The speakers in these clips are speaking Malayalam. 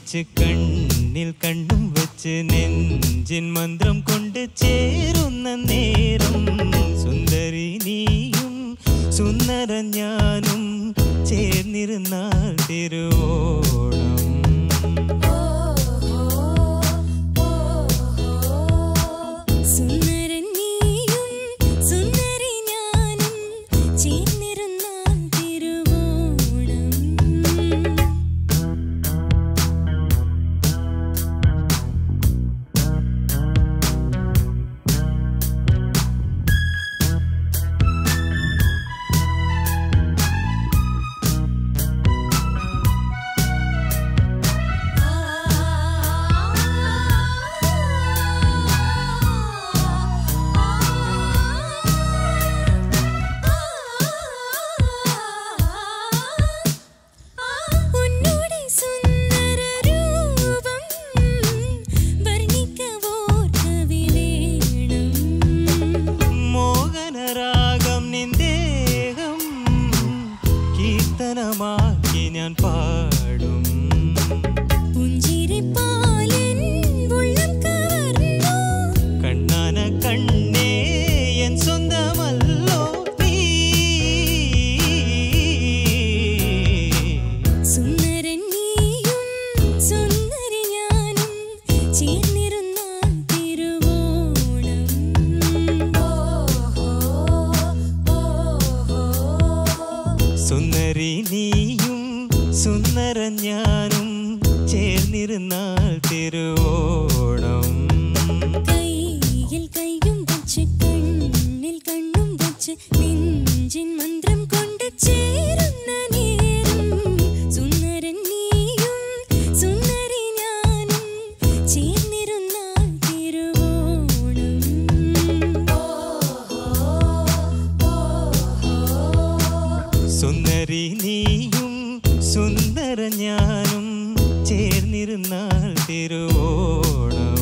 വെച്ച് കണ്ണിൽ കണ്ണും വെച്ച് നെഞ്ചിൻ മന്ത്രം കൊണ്ട് ചേരുന്ന നേരം സുന്ദരി നീയും സുന്ദര ഞാനും ചേർന്നിരുന്നാൽ തിരുവോണം സുന്ദരൻ നീയും സുന്ദരി ഞാനും ചേർന്നിരുന്നാൽ തിരുവോണം ഉന്നോടെ സുന്ദര രൂപം വർണ്ണിക്കവോർ കവി വേണം മോഹനരാഗം നിന്ദേഹം കീർത്തനമാക്കി ഞാൻ പാടും പുഞ്ചിരിപ്പാലൻ ഉള്ളം കവർന്നു കണ്ണാന കണ്ണേ എൻ സ്വന്തമല്ലോ നീ സുന്ദരൻ നീയും സുന്ദരി ഞാനും ചേർന്നിരുന്നാൽ തിരുവോണം സുന്ദരി നീയും സുന്ദര ഞാനും ചേർന്നിരുന്നാൽ തിരുവോണം കൈയിൽ കൈയും വച്ച് കണ്ണിൽ കണ്ണും വച്ച് നെഞ്ചിൻ മന്ത്രം കൊണ്ട് ചേരുന്ന നേരം സുന്ദരൻ നീയും സുന്ദരി ഞാനും ചേർന്നിരുന്നാൽ തിരുവോണം സുന്ദരി നീയും സുന്ദര ഞാനും ചേർന്നിരുന്നാൽ തിരുവോണം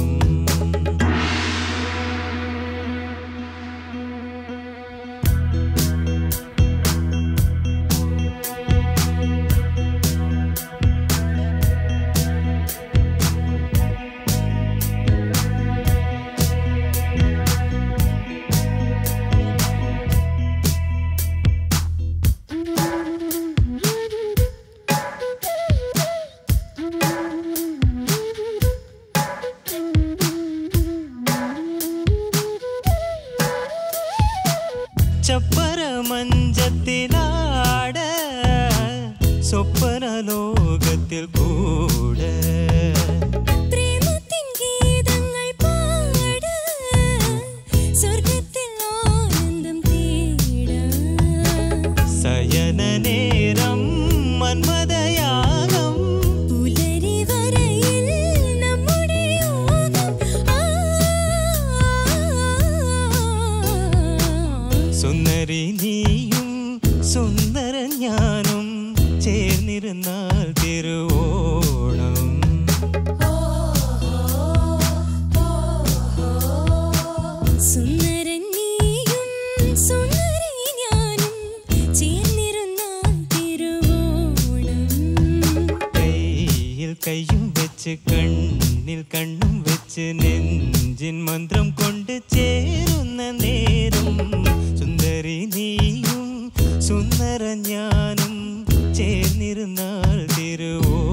ചപ്പര മഞ്ചത്തിലാട സ്വപ്ന ലോകത്തിൽ കൂടെ പ്രേമത്തിൻ ഗീതങ്ങൾ പാട സ്വർഗത്തിൽ ആനന്ദം തേട സയന നേരം മന്മദയാഗം പുലരി വരയിൽ നമ്മുടെ യോഗം ആ സുന്ദരി നീയും സുന്ദര ഞാനും ചേർന്നിരുന്നാൽ തിരുവോണം സുന്ദരൻ നീയും സുന്ദരി ഞാനും ചേർന്നിരുന്നാൽ തിരുവോണം കയ്യിൽ കയ്യും വെച്ച് കണ്ണിൽ കണ്ണും വെച്ച് നെഞ്ചിൻ മന്ത്രം കൊണ്ട് ചേരുന്ന നേരം സുന്ദരി നീയും സുന്ദര ഞാനും ചേർന്നിരുന്നാൽ തിരുവോ